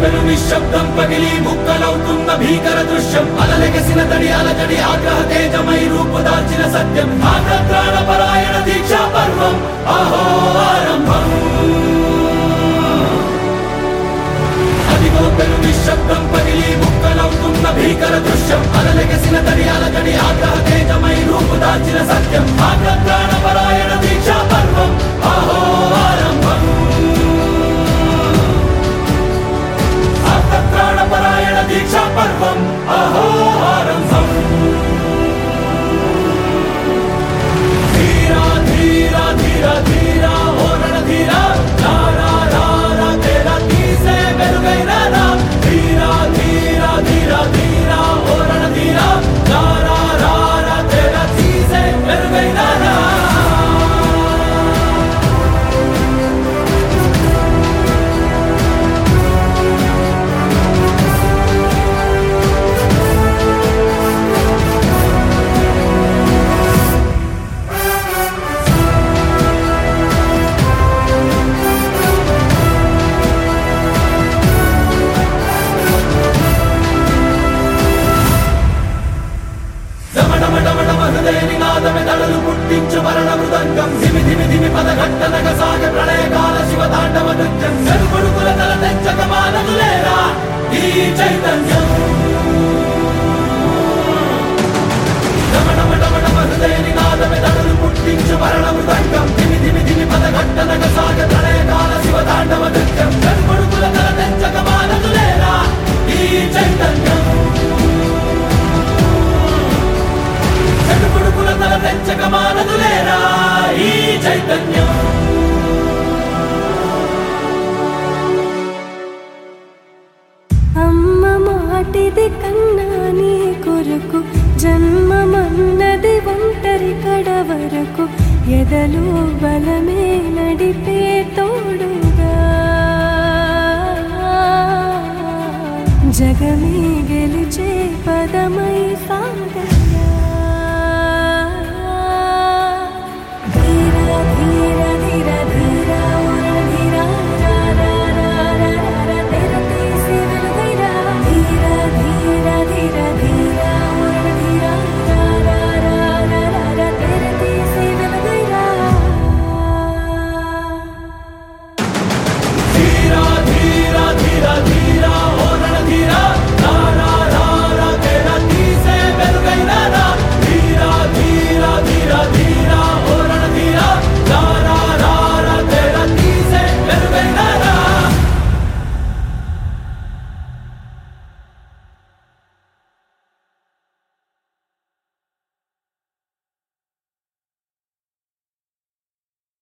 పెను నిశ్శబ్దం పగిలి ముక్కలవుతున్న భీకర దృశ్యం అలలెగసిన తడి అలజడి ఆగ్రహ తేజమై రూపుదాల్చిన సత్యం ఆగ్రత్రాణ పరాయణ దీక్షా పర్వం అహో ఆరంభం అదిగో పెను నిశ్శబ్దం పగిలి ముక్కలవుతున్న భీకర దృశ్యం అలలెగసిన తడి అలజడి ఆగ్రహ తేజమై రూపుదాల్చిన సత్యం ఆగ్రత్రాణ పరాయణ దీక్షా పర్వం అహో ఆరంభం ఆర్తత్రాణపరాయణ దీక్షా పర్వం అహో ఆరంభం ధీరా ధీరా ధీరా ధీరా ఓరణ ధీరా రారా రారా తేరా తీసే మెరుగైన రా ధీరా ధీరా ధీరా ధీరా ఓరణ ధీరా రారా రారా తేరా తీసే మెరుగైన రా నినాదమెదడలు పుట్టించు మరణ మృదంగం ధిమి ధిమి ధిమి పదఘట్టనగ సాగ ప్రళయకాల శివ తాండవ నృత్యం చెరుకొడుకుల తల తెంచక మానదులేరా ఈ చైతన్యం రమణమటమటమ హృదయ నినాదమెదడలు పుట్టించు మరణ మృదంగం ధిమి ధిమి ధిమి పదఘట్టనగ సాగ ప్రళయకాల శివ తాండవ నృత్యం చెరుకొడుకుల తల తెంచక మానదులేరా ఈ చైతన్యం చెడుపుడుకుల తల తెంచక మానదులేరా ఈ చైతన్యం అమ్మ మాటిది కన్నా నీ కొరకు జన్మమన్నది ఒంటరి కడ వరకు ఎదలు బలమే నడిపే తోడుగా జగమే గెలిచే పదమై సాగ